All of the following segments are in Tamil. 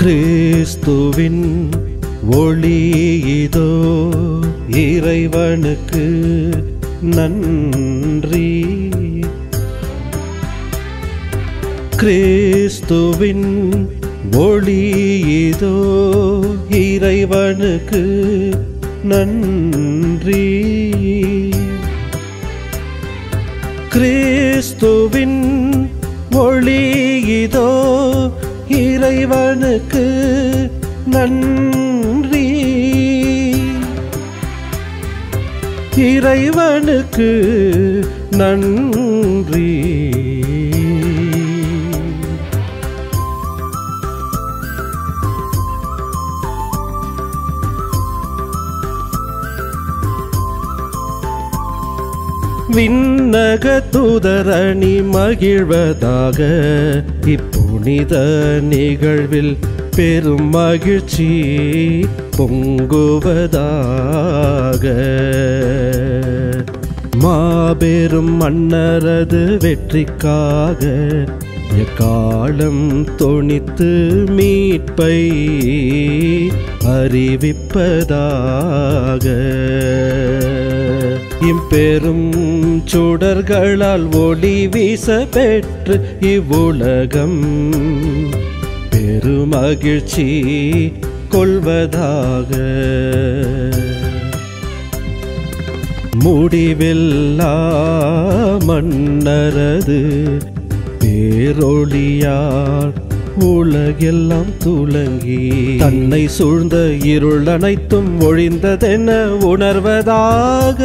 கிறிஸ்துவின் ஒளி இதோ இறைவனுக்கு நன்றி கிறிஸ்துவின் ஒளி இதோ இறைவனுக்கு நன்றி கிறிஸ்துவின் ஒளி இதோ இறைவனுக்கு நன்றி இறைவனுக்கு நன்றி விண்ணக தூதரணி மகிழ்வதாக இப்புனித நிகழ்வில் பெரும் மகிழ்ச்சி பொங்குவதாக மாபெரும் மன்னரது வெற்றிக்காக எக்காலம் தொனித்து மீட்பை அறிவிப்பதாக இம்பெரும் சுடர்களால் ஒளி வீச பெற்று இவ்வுலகம் பெருமகிழ்ச்சி கொள்வதாக முடிவில்லா மன்னரது பேரொளியார் உலகெல்லாம் துலங்கி தன்னை சூழ்ந்த இருள் அனைத்தும் ஒழிந்ததென உணர்வதாக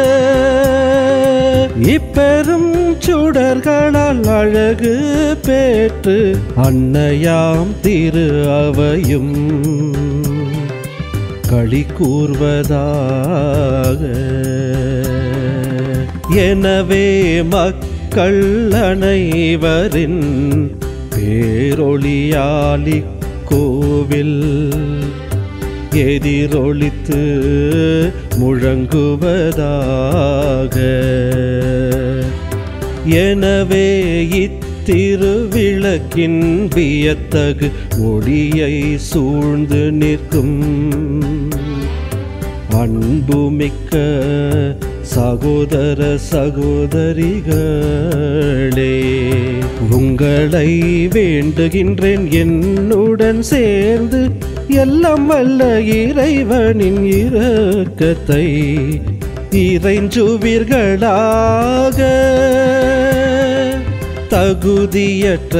இப்பெரும் சுடர்களால் அழகு பெற்று அன்னையாம் திரு அவையும் களி கூர்வதாக எனவே மக்கள் அனைவரின் பேரொளியாலி கோவில் எதிரொலித்து முழங்குவதாக எனவே இத்திருவிளக்கின் வியத்தகு ஒளியை சூழ்ந்து நிற்கும் அன்புமிக்க சகோதர சகோதரிகளே உங்களை வேண்டுகின்றேன் என்னுடன் சேர்ந்து எல்லாம் வல்ல இறைவனின் இரக்கத்தை இறைஞ்சுவீர்களாக தகுதியற்ற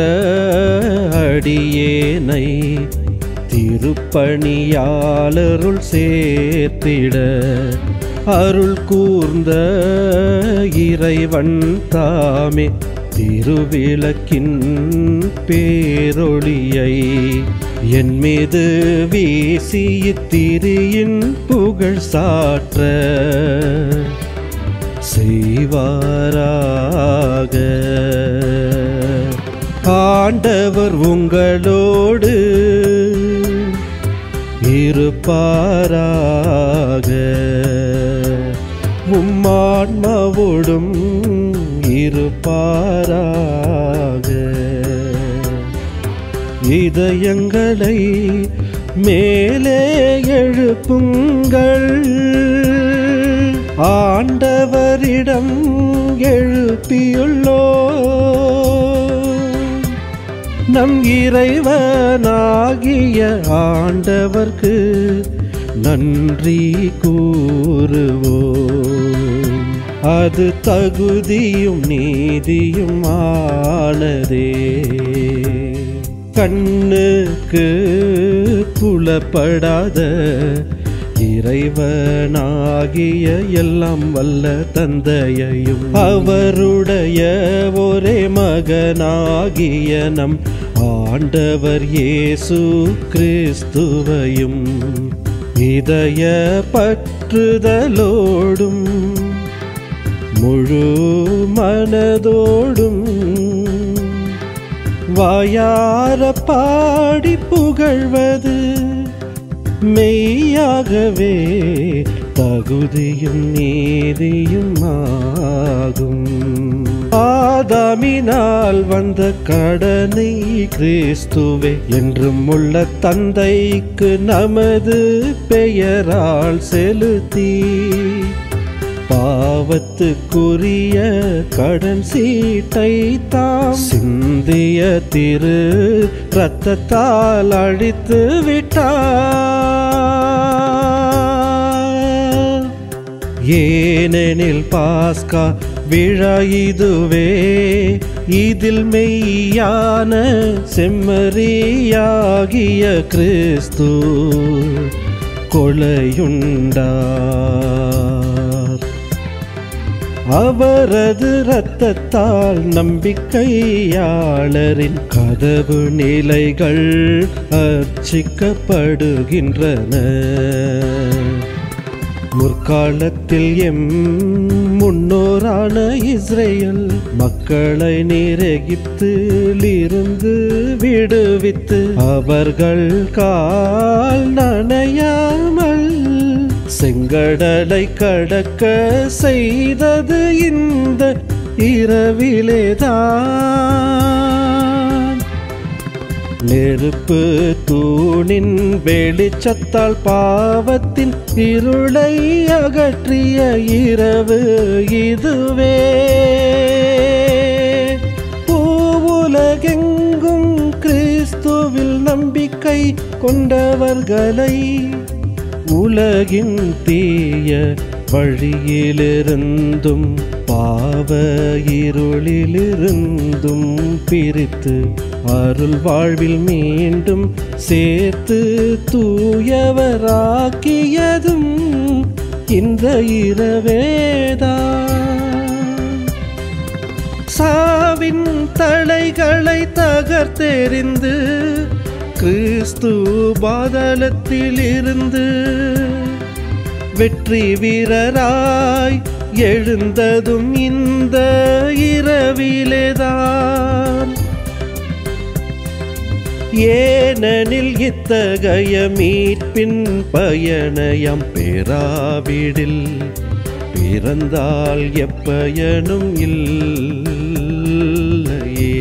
அடியேனை திருப்பணியாளருள் சேர்த்திட அருள் கூர்ந்த இறைவன் தாமே திருவிளக்கின் பேரொளியை என் மீது வீசி இத்திரியின் புகழ் சாற்ற செய்வாராக ஆண்டவர் உங்களோடு இருப்பாராக உம்மான்மாவோடும் இருப்பாராக இதயங்களை மேலே எழுப்புங்கள் ஆண்டவரிடம் எழுப்பியுள்ளோ நம் இறைவனாகிய ஆண்டவர்க்கு நன்றி கூறுவோம் அது தகுதியும் நீதியும் ஆனதே கண்ணுக்கு புலப்படாத இறைவனாகிய எல்லாம் வல்ல தந்தையையும் அவருடைய ஒரே மகனாகிய நம் ஆண்டவர் இயேசு கிறிஸ்துவையும் இதய பற்றுதலோடும் முழு மனதோடும் வாயார பாடி புகழ்வது மெய்யாகவே தகுதியும் நீதியும் ஆகும் ஆதாமின் அன்பினால் வந்த கடனை கிறிஸ்துவே என்றும் உள்ள தந்தைக்கு நமது பெயரால் செலுத்தி பாவத்துக்குரிய கடன் சீட்டை தாம் சிந்திய திரு இரத்தத்தால் அழித்து விட்டார் ஏனெனில் பாஸ்கா விழா இதுவே இதில் மெய்யான செம்மறியாகிய கிறிஸ்து கொலையுண்டார் அவரது இரத்தத்தால் நம்பிக்கையாளரின் கதவு நிலைகள் அர்ச்சிக்கப்படுகின்றன முற்காலத்தில் எம் முன்னோரான இஸ்ரேல் மக்களை நீர் எகிப்தில் இருந்து விடுவித்து அவர்கள் கால் நனையாமல் செங்கடலை கடக்க செய்தது இந்த இரவிலேதான் நெருப்பு தூணின் வெளிச்சத்தால் பாவத்தின் இருளை அகற்றிய இரவு இதுவே பூவுலகெங்கும் கிறிஸ்துவில் நம்பிக்கை கொண்டவர்களை உலகின் தீய வழியிலிருந்தும் பாவ இருளிலிருந்தும் பிரித்து அருள் வாழ்வில் மீண்டும் சேர்த்து தூயவராக்கியதும் இந்த இரவேதான் சாவின் தலைகளை தகர்த்தெறிந்து கிறிஸ்து பாதளத்தில் இருந்து வெற்றி வீரராய் எழுந்ததும் இந்த இரவிலேதான் ஏனெனில் இத்தகைய மீட்பின் பயணயம் பெறாவிடில் பிறந்தால் எப்பயனும் இல்லையே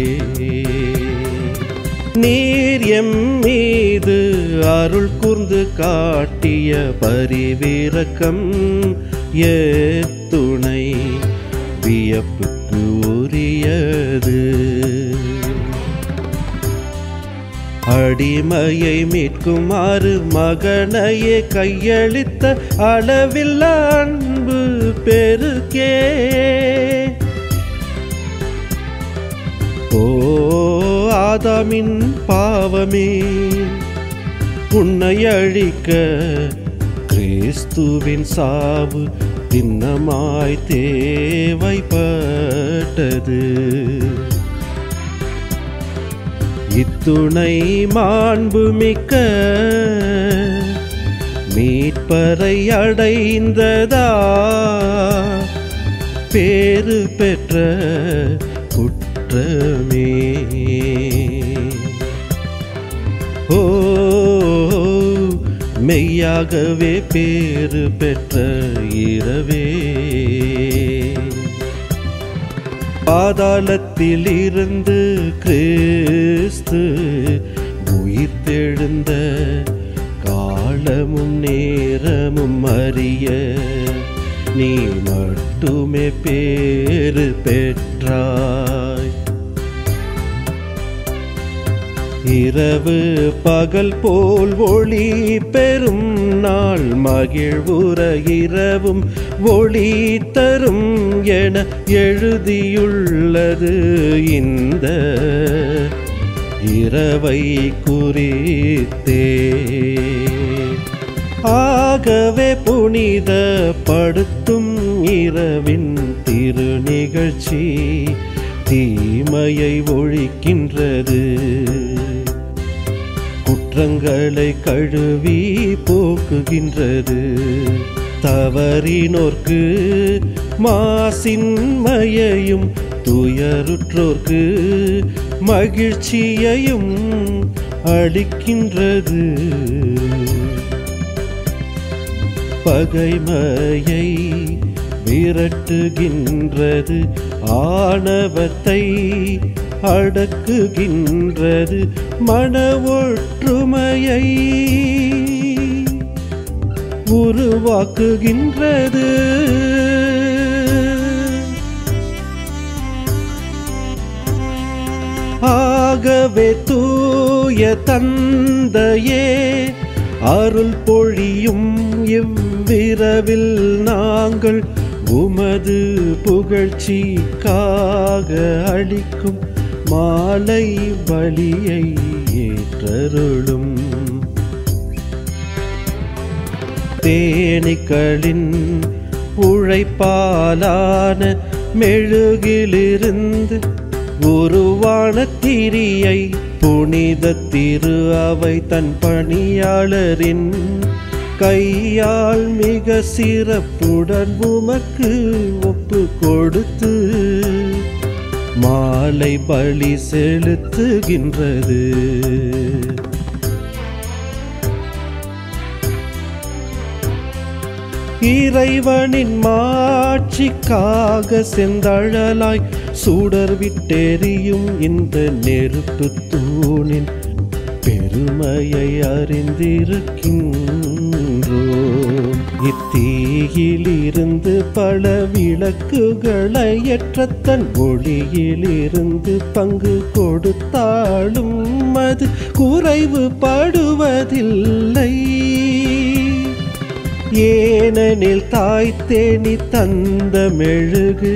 நீர் எம் மீது அருள் கூர்ந்து காட்டிய பரிவிரக்கம் ஏத்துணை வியப்புக்கு உரியது அடிமையை மீட்குமாறு மகனையே கையளித்த அளவில் அன்பு பெருக்கே ஓ ஆதாமின் பாவமே உன்னை அழிக்க கிறிஸ்துவின் சாவு திண்ணமாய் தேவைப்பட்டது இத்துணை மாண்புமிக்க மீட்பரை அடைந்ததா பேறு பெற்ற குற்றமே ஓ மெய்யாகவே பேறு பெற்ற இரவே பாதாளத்தில் இருந்து கிறிஸ்து உயிர்த்தெழுந்த காலமும் நேரமும் அறிய நீ மட்டுமே பேறு பெற்றாய் இரவு பகல் போல் ஒளி பெறும் நாள் மகிழ்வுற இரவும் ஒளி தரும் என எழுதியுள்ளது இந்த இரவை குறித்தே ஆகவே புனிதப்படுத்தும் இரவின் திரு நிகழ்ச்சி தீமையை ஒழிக்கின்றது குற்றங்களை கழுவி போக்குகின்றது தவறினோர்க்கு மாசின்மையையும் துயருற்றோர்க்கு மகிழ்ச்சியையும் அளிக்கின்றது பகைமையை விரட்டுகின்றது ஆணவத்தை அடக்குகின்றது மன ஒற்றுமையை உருவாக்குகின்றது ஆகவே தூய தந்தையே அருள் பொழியும் இவ்விரவில் நாங்கள் உமது புகழ்ச்சிக்காக அளிக்கும் மாலை வழியை ஏற்றருளும் தேனீக்களின் உழைப்பாலான மெழுகிலிருந்து உருவான திரியை புனித திரு அவை தன் பணியாளரின் கையால் மிக சிறப்புடன் உமக்கு ஒப்பு கொடுத்து மாலை பலி செலுத்துகின்றது இறைவனின் மாட்சிக்காக செந்தழலாய் சுடர் விட்டெறியும் இந்த நெருப்பு தூணின் பெருமையை அறிந்திருக்கின்றோம் இத்தீயிலிருந்து பல விளக்குகளை ஏற்றத்தன் ஒளியிலிருந்து பங்கு கொடுத்தாலும் அது குறைவுபடுவதில்லை ஏனெனில் தாய் தேனி தந்த மெழுகு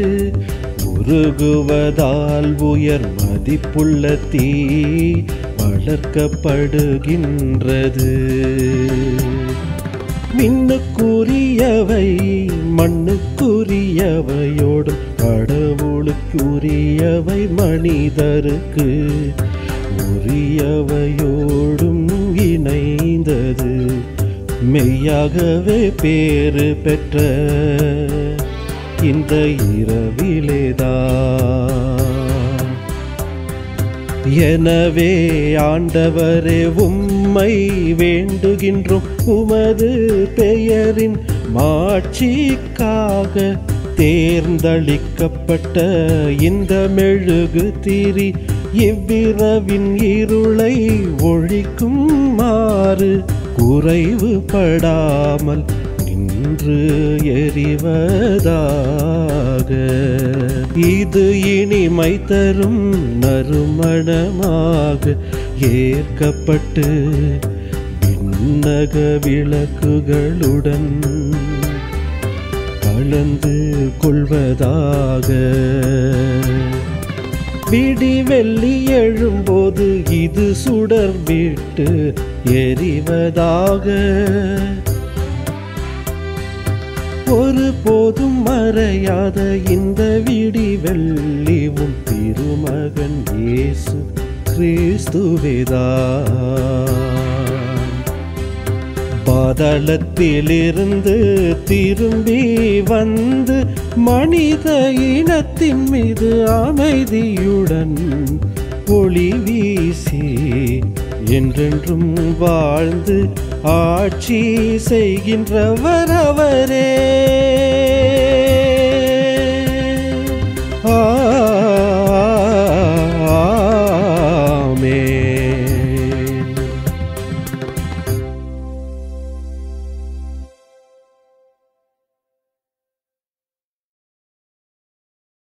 உருகுவதால் உயர் மதிப்புள்ள தீ வளர்க்கப்படுகின்றது மின்னுக்குரியவை மண்ணுக்குரியவையோடும் கடவுளுக்குரியவை மனிதருக்கு உரியவையோடும் இணைந்தது மெய்யாகவே பேறு பெற்ற இந்த இரவிலேதான் எனவே ஆண்டவரே உம்மை வேண்டுகின்றோம் உமது பெயரின் மாட்சிக்காக தேர்ந்தளிக்கப்பட்ட இந்த மெழுகு திரி இவ்விரவின் இருளை ஒழிக்கும் மாறு குறைவுபடாமல் நின்று எறிவதாக இது இனிமை தரும் நறுமணமாக ஏற்கப்பட்டு விண்ணக விளக்குகளுடன் கலந்து கொள்வதாக விடி வெள்ளி எழும்போது இது சுடர் விட்டு எரிவதாக ஒரு போதும் மறையாத இந்த விடி வெள்ளிவும் திருமகன் இயேசு கிறிஸ்துவேதான் பாதாளத்திலிருந்து திரும்பி வந்து மனித இனத்தின் மீது அமைதியுடன் ஒளி வீசி என்றென்றும் வாழ்ந்து ஆட்சி செய்கின்றவர் அவரே ஆ